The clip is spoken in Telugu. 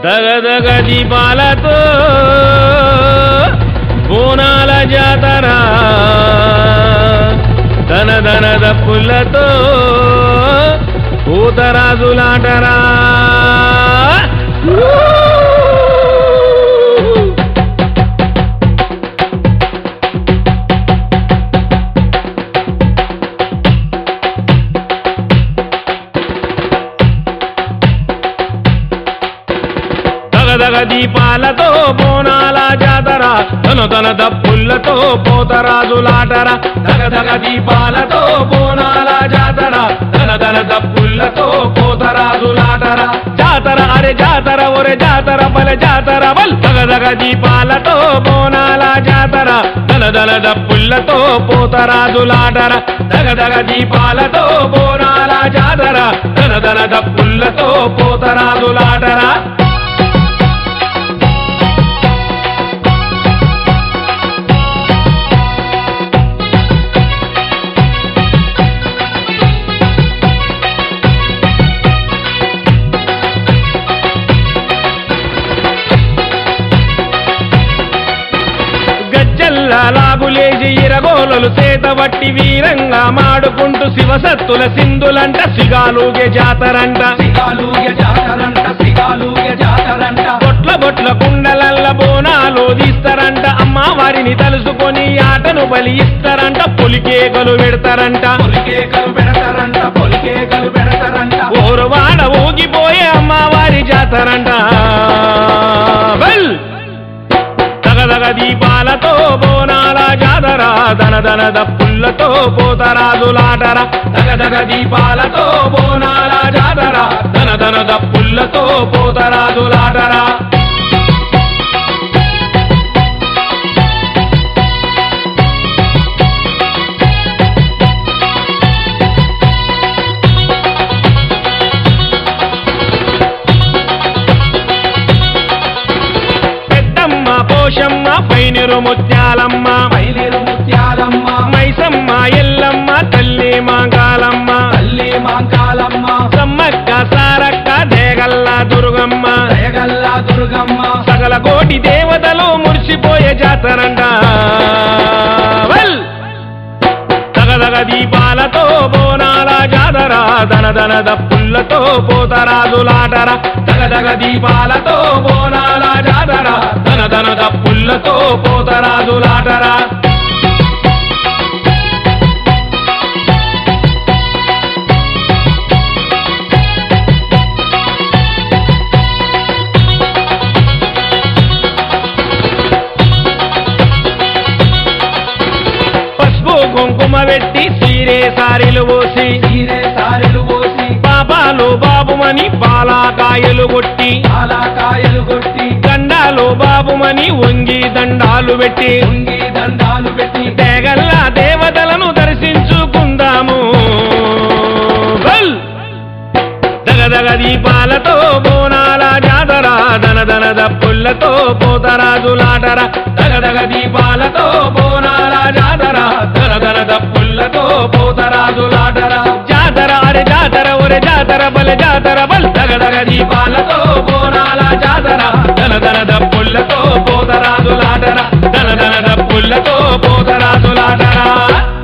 దగదగ దీపాలతో బోనాల జాతర ధన ధన దప్పులతో పూతరాజులాటరా దగదగ దీపాలతో బోనాల జాతర తన తన దప్పులతో పోతరాజులాటర దగదగ దీపాలతో బోనాల జాతర తన తన దప్పులతో పోతరాజులాటర జాతర అరే జాతర ఒరే జాతర బల జాతర బల్ దగదగ దీపాలతో బోనాల జాతర దన దన దప్పులతో పోతరాజులాటర దగదగ దీపాలతో బోనాల జాతర దన దన దప్పులతో పోతరాజులాటరా గజ్జల్లా లాగులేసి ఇరగోలలు చేతబట్టి వీరంగా మాడుకుంటూ శివసత్తుల సింధులంట సిగాలుగే జాతరంట సిగాలుగే జాతరంట సిగాలుగే జాతరంట బొట్ల బొట్ల కుండలల్ల బోనాలు తీస్తారంట అమ్మవారిని తలుసుకొని ఆటను బలి ఇస్తారంట పొలికేకలు పెడతారంట పొలికేకలు పెడతారంట పొలికేకలు పెడతారంట ఓరువాడ ఊగిపోయే అమ్మవారి జాతరంట వెల్ దగదగ దీపాలతో బోనాల జాతర దన దన దప్పులతో పోతరాజులాటర దగదగ దీపాలతో బోనాల జాతర దన దన దప్పులతో పోతరాజులాటరా పెద్దమ్మ పోషమ్మ పైనిరు ముత్యాలమ్మ బయలురు ముత్యాలమ్మ మైసమ్మ ఎల్లమ్మ తల్లి మాంకాలమ్మ తల్లి మాంకాలమ్మ సమ్మక్క సారక్క దేగల్ల దుర్గమ్మ దయగల్లా దుర్గమ్మ సకల కోటి దేవతలు మురిసిపోయే జాతరంట వెల్ దగదగ దీపాలతో బోనాల జాతర దన దన దప్పులతో పోతరాజులాటర దగదగ దీపాలతో బోనాల జాతర దన దన దప్పులతో పోతరాజులాటరా పసుపు కుంకుమ పెట్టి సీరే సారిలు పోసి తీరే సారెలు పోసి పాపాలు బాబుమని పాలాకాయలు కొట్టి ఆలాకాయలు కొట్టి దండాలు బాబుమని వంగి దండాలు పెట్టి ఉంగి దండాలు పెట్టి తెగల్ల దేవతలను దర్శించుకుందాము బల్! దగదగ దీపాలతో బోనాల జాతర దన దన దప్పులతో పోతరాజులాటర దగదగ దీపాలతో బోనాల జాతర దన దన దప్పులతో పోతరాజులాటర జాతర అరే జాతర ఒరే జాతర బల జాతర బల్ దగదగ దీపాలతో బోనాల జాతర దన దన దప్పులతో పోతరాజులాటర దన దన దప్పులతో పోతరాజులాటరా